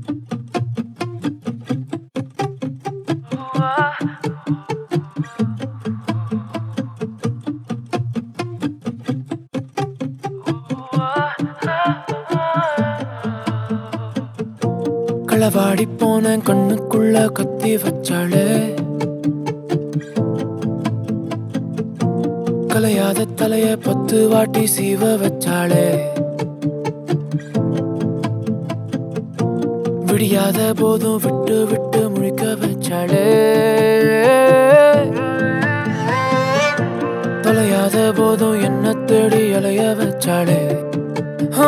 களவாடி போன கண்ணுக்குள்ள கத்தி வச்சாளே கலையாத தலைய பத்து வாட்டி சீவ வச்சாளே விடியாத போதும் விட்டு விட்டு முழிக்க வச்சாளே தொலையாத போதும் என்ன தேடி அலைய வச்சாளே ஆ,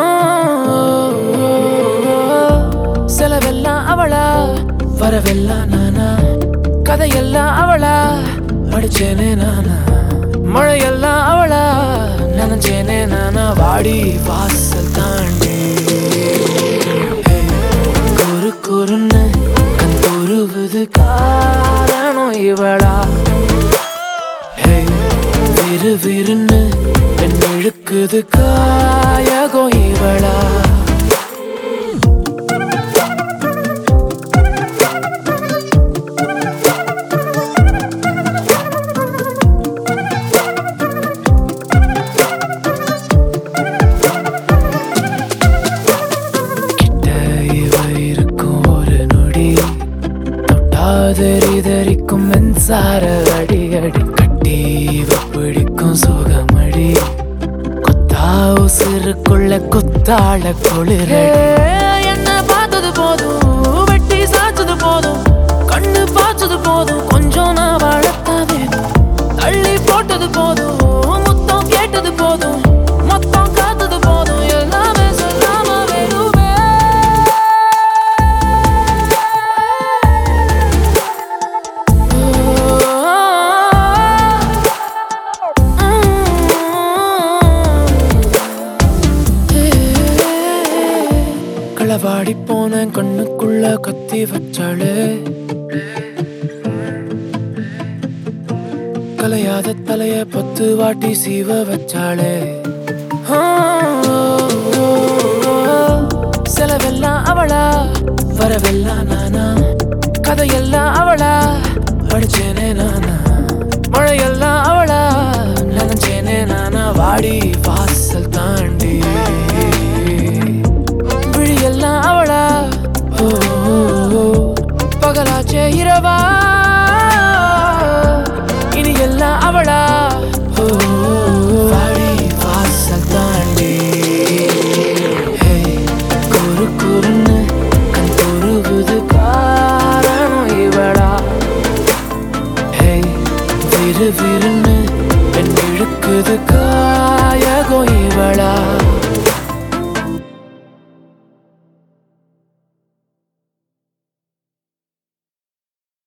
செலவெல்லாம் அவளா வரவெல்லாம் நானா கதையெல்லாம் அவளா படிச்சேனே நானா மழையெல்லாம் அவளா நினைச்சேனே நானா வாடி வாசல் தாண்டி ஹே, குறு குறுன்னு கண் துருவுது காரணம் இவளா ஹே, விறு விறுன்னு என் இழுக்குது காயகம் இவளா கிட்ட இவ இருக்கும் ஒரு நொடி தொட்டாதெறிதறிக்கும் மின்சார அடிகடி கட்டி இவ பிடிக்கும் சுகமடி கொத்தா உசுருக்குள்ள குத்தாள குளிர என்ன பார்த்தது போதும் வெட்டி சாச்சது போதும் கண்ணு பாய்ச்சது போதும் கொஞ்சம் நான் வாழத்தான் வேணும் தள்ளி போட்டது போதும் முத்தம் கேட்டது போதும் மொத்தம் காத்தது போதும் எல்லாமே சொல்லாம வேணுமே களவாடி போன கண்ணுக்குள்ள கத்தி வச்சாளே கலையாத தலைய பத்து வாட்டி சீவ வச்சாளே ஆ, செலவெல்லாம் அவளா வரவெல்லாம் நானா கதையெல்லாம் அவளா படிச்சேனே நானா மழையெல்லாம் அவளா நினைச்சேனே நானா வாடி வாசல் தாண்டி விழியெல்லாம் அவளா ஓ, ஓ, ஓ, பகலாச்சே இரவா இனி எல்லாம் அவளா ஓ, ஓ, ஓ, வாடி வாசல் தாண்டி ஹே, குறு குறுன்னு கண் துருவுது காரணம் இவளா ஹே விறு விறுன்னு